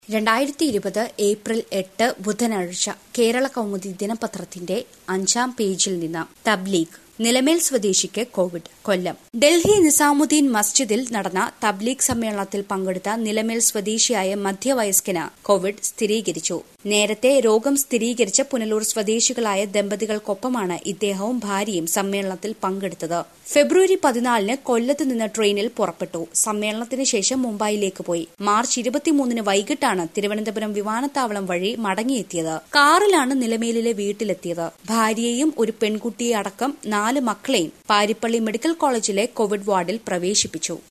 രണ്ടായിരത്തി ഇരുപത് ഏപ്രിൽ എട്ട് ബുധനാഴ്ച കേരള കൗമുദി ദിനപത്രത്തിന്റെ അഞ്ചാം പേജിൽ നിന്ന് തബ്ലീഗ് നിലമേൽ സ്വദേശിക്ക് കോവിഡ് കൊല്ലം ഡൽഹി നിസാമുദ്ദീൻ മസ്ജിദിൽ നടന്ന തബ്ലീഗ് സമ്മേളനത്തിൽ പങ്കെടുത്ത നിലമേൽ സ്വദേശിയായ മധ്യവയസ്കന് കോവിഡ് സ്ഥിരീകരിച്ചു നേരത്തെ രോഗം സ്ഥിരീകരിച്ച പുനലൂർ സ്വദേശികളായ ദമ്പതികൾക്കൊപ്പമാണ് ഇദ്ദേഹവും ഭാര്യയും സമ്മേളനത്തിൽ പങ്കെടുത്തത് ഫെബ്രുവരി പതിനാലിന് കൊല്ലത്ത് നിന്ന് ട്രെയിനിൽ പുറപ്പെട്ടു സമ്മേളനത്തിന് ശേഷം മുംബൈയിലേക്ക് പോയി മാർച്ച് ഇരുപത്തിമൂന്നിന് വൈകിട്ടാണ് തിരുവനന്തപുരം വിമാനത്താവളം വഴി മടങ്ങിയെത്തിയത് കാറിലാണ് നിലമേലിലെ വീട്ടിലെത്തിയത് ഭാര്യയെയും ഒരു പെൺകുട്ടിയെ അടക്കം നാല് മക്കളെയും പാരിപ്പള്ളി മെഡിക്കൽ കോളേജിലെ കോവിഡ് വാർഡിൽ പ്രവേശിപ്പിച്ചു